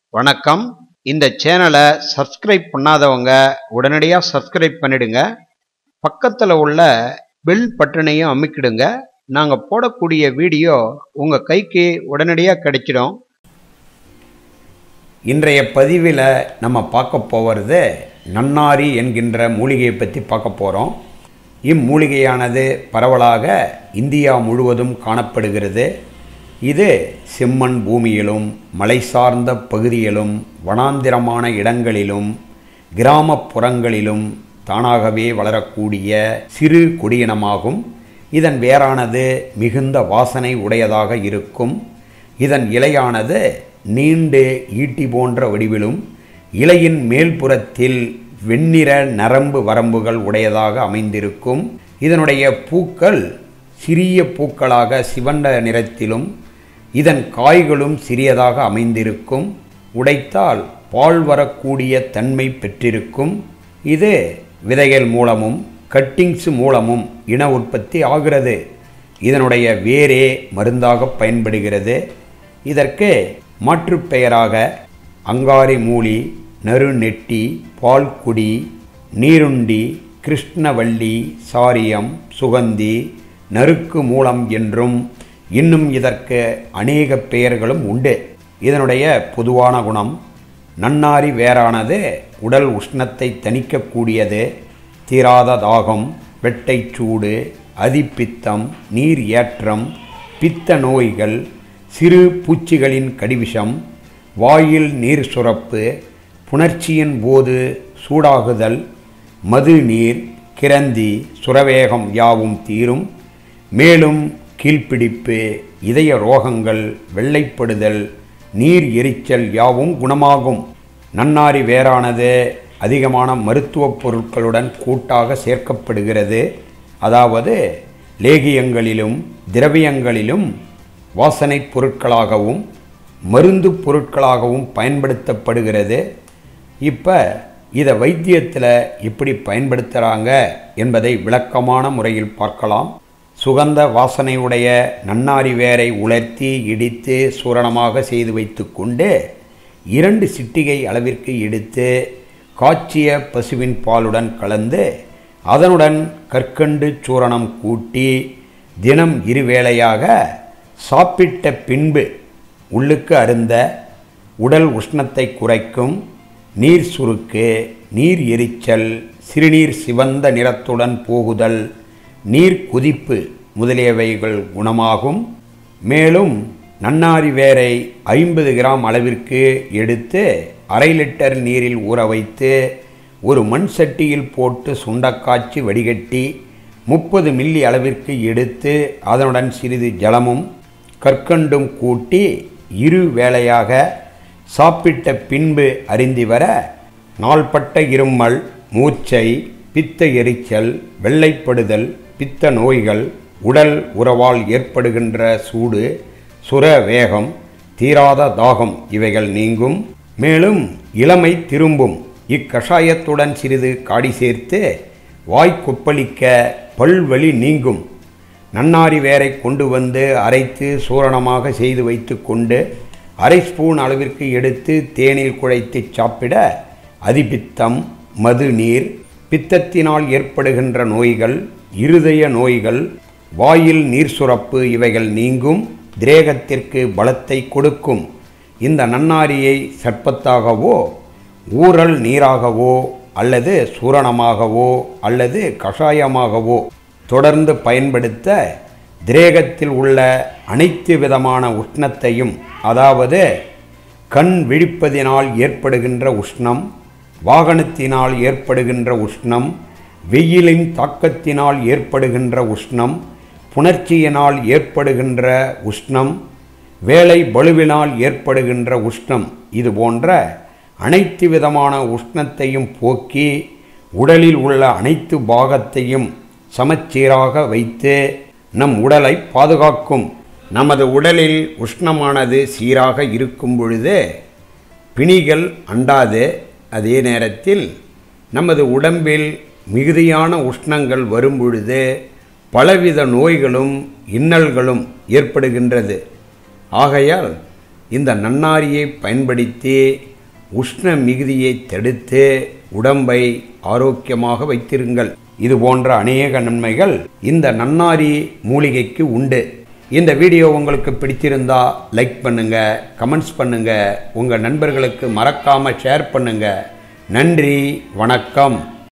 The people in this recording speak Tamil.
வணக்கம் இந்த சேனலை சப்ஸ்கிரைப் பண்ணாதவங்க உடனடியாக சப்ஸ்கிரைப் பண்ணிடுங்க பக்கத்தில் உள்ள பெல் பட்டனையும் அமுக்கிடுங்க நாங்கள் போடக்கூடிய வீடியோ உங்கள் கைக்கு உடனடியாக கிடைச்சிடும் இன்றைய பதிவில் நம்ம பார்க்க போகிறது நன்னாரி என்கின்ற மூலிகையை பற்றி பார்க்க போகிறோம் இம்மூலிகையானது பரவலாக இந்தியா முழுவதும் காணப்படுகிறது இது செம்மண் பூமியிலும் மலை சார்ந்த பகுதியிலும் வனாந்திரமான இடங்களிலும் கிராமப்புறங்களிலும் தானாகவே வளரக்கூடிய சிறு கொடியினமாகும் இதன் வேரானது மிகுந்த வாசனை உடையதாக இருக்கும் இதன் இலையானது நீண்டு ஈட்டி போன்ற வடிவிலும் இலையின் மேல்புறத்தில் வெண்ணிற நரம்பு வரம்புகள் உடையதாக அமைந்திருக்கும் இதனுடைய பூக்கள் சிறிய பூக்களாக சிவந்த நிறத்திலும் இதன் காய்களும் சிறியதாக அமைந்திருக்கும் உடைத்தால் பால் வரக்கூடிய தன்மை பெற்றிருக்கும் இது விதைகள் மூலமும் கட்டிங்ஸ் மூலமும் இன உற்பத்தி ஆகிறது இதனுடைய வேரே மருந்தாக பயன்படுகிறது இதற்கு மாற்றுப் பெயராக அங்காரி மூலி நறுநெட்டி பால்குடி நீருண்டி கிருஷ்ணவள்ளி சாரியம் சுகந்தி நறுக்கு மூலம் என்றும் இன்னும் இதற்கு அநேக பெயர்களும் உண்டு இதனுடைய பொதுவான குணம் நன்னாரி வேரானது உடல் உஷ்ணத்தை தணிக்கக்கூடியது தீராத தாகம் வெட்டைச் சூடு அதிப்பித்தம் நீர் ஏற்றம் பித்த நோய்கள் சிறு பூச்சிகளின் கடிவிஷம் வாயில் நீர் சுரப்பு புணர்ச்சியின் போது சூடாகுதல் மது நீர் கிரந்தி சுரவேகம் யாவும் தீரும் மேலும் கீழ்ப்பிடிப்பு இதய ரோகங்கள் வெள்ளைப்படுதல் நீர் எரிச்சல் யாவும் குணமாகும் நன்னாரி வேரானது அதிகமான மருத்துவப் பொருட்களுடன் கூட்டாக சேர்க்கப்படுகிறது அதாவது லேகியங்களிலும் திரவியங்களிலும் வாசனைப் பொருட்களாகவும் மருந்து பொருட்களாகவும் பயன்படுத்தப்படுகிறது இப்போ இதை வைத்தியத்தில் எப்படி பயன்படுத்துகிறாங்க என்பதை விளக்கமான முறையில் பார்க்கலாம் சுகந்த வாசனையுடைய நன்னாரி வேரை உலர்த்தி இடித்து சூரணமாக செய்து வைத்துக்கொண்டு இரண்டு சிட்டிகை அளவிற்கு எடுத்து காய்ச்சிய பசுவின் பாலுடன் கலந்து அதனுடன் கற்கண்டு சூரணம் கூட்டி தினம் இருவேளையாக சாப்பிட்ட பின்பு உள்ளுக்கு அருந்த உடல் உஷ்ணத்தை குறைக்கும் நீர் சுருக்கு நீர் எரிச்சல் சிறுநீர் சிவந்த நிறத்துடன் போகுதல் நீர் குதிப்பு முதலியவைகள் குணமாகும் மேலும் நன்னாரி வேரை ஐம்பது கிராம் அளவிற்கு எடுத்து அரை லிட்டர் நீரில் ஊற வைத்து ஒரு மண் சட்டியில் போட்டு சுண்டக்காய்ச்சி வடிகட்டி முப்பது மில்லி அளவிற்கு எடுத்து அதனுடன் சிறிது ஜலமும் கற்கண்டும் கூட்டி இரு வேளையாக சாப்பிட்ட பின்பு அருந்தி வர நாள்பட்ட இருமல் மூச்சை பித்த எரிச்சல் வெள்ளைப்படுதல் பித்த நோய்கள் உடல் உறவால் ஏற்படுகின்ற சூடு சுர வேகம் தீராத தாகம் இவைகள் நீங்கும் மேலும் இளமை திரும்பும் இக்கஷாயத்துடன் சிறிது காடி சேர்த்து வாய் கொப்பளிக்க பல்வழி நீங்கும் நன்னாரி வேரை கொண்டு வந்து அரைத்து சூரணமாக செய்து வைத்து கொண்டு அரை ஸ்பூன் அளவிற்கு எடுத்து தேனில் குழைத்து சாப்பிட அதிபித்தம் மது நீர் பித்தத்தினால் ஏற்படுகின்ற நோய்கள் இருதய நோய்கள் வாயில் நீர் சுரப்பு இவைகள் நீங்கும் திரேகத்திற்கு பலத்தை கொடுக்கும் இந்த நன்னாரியை சர்ப்பத்தாகவோ ஊறல் நீராகவோ அல்லது சூரணமாகவோ அல்லது கஷாயமாகவோ தொடர்ந்து பயன்படுத்த திரேகத்தில் உள்ள அனைத்து விதமான உஷ்ணத்தையும் அதாவது கண் விழிப்பதினால் ஏற்படுகின்ற உஷ்ணம் வாகனத்தினால் ஏற்படுகின்ற உஷ்ணம் வெயிலின் தாக்கத்தினால் ஏற்படுகின்ற உஷ்ணம் புணர்ச்சியினால் ஏற்படுகின்ற உஷ்ணம் வேலை பளுவினால் ஏற்படுகின்ற உஷ்ணம் இது போன்ற அனைத்து விதமான உஷ்ணத்தையும் போக்கி உடலில் உள்ள அனைத்து பாகத்தையும் சமச்சீராக வைத்து நம் உடலை பாதுகாக்கும் நமது உடலில் உஷ்ணமானது சீராக இருக்கும் பொழுது பிணிகள் அண்டாது அதே நேரத்தில் நமது உடம்பில் மிகுதியான உஷ்ணங்கள் வரும் பொழுது பலவித நோய்களும் இன்னல்களும் ஏற்படுகின்றது ஆகையால் இந்த நன்னாரியை பயன்படுத்தி உஷ்ண மிகுதியை தடுத்து உடம்பை ஆரோக்கியமாக வைத்திருங்கள் இது போன்ற அநேக நன்மைகள் இந்த நன்னாரி மூலிகைக்கு உண்டு இந்த வீடியோ உங்களுக்கு பிடித்திருந்தா லைக் பண்ணுங்க கமெண்ட்ஸ் பண்ணுங்க உங்க நண்பர்களுக்கு மறக்காம ஷேர் பண்ணுங்க நன்றி வணக்கம்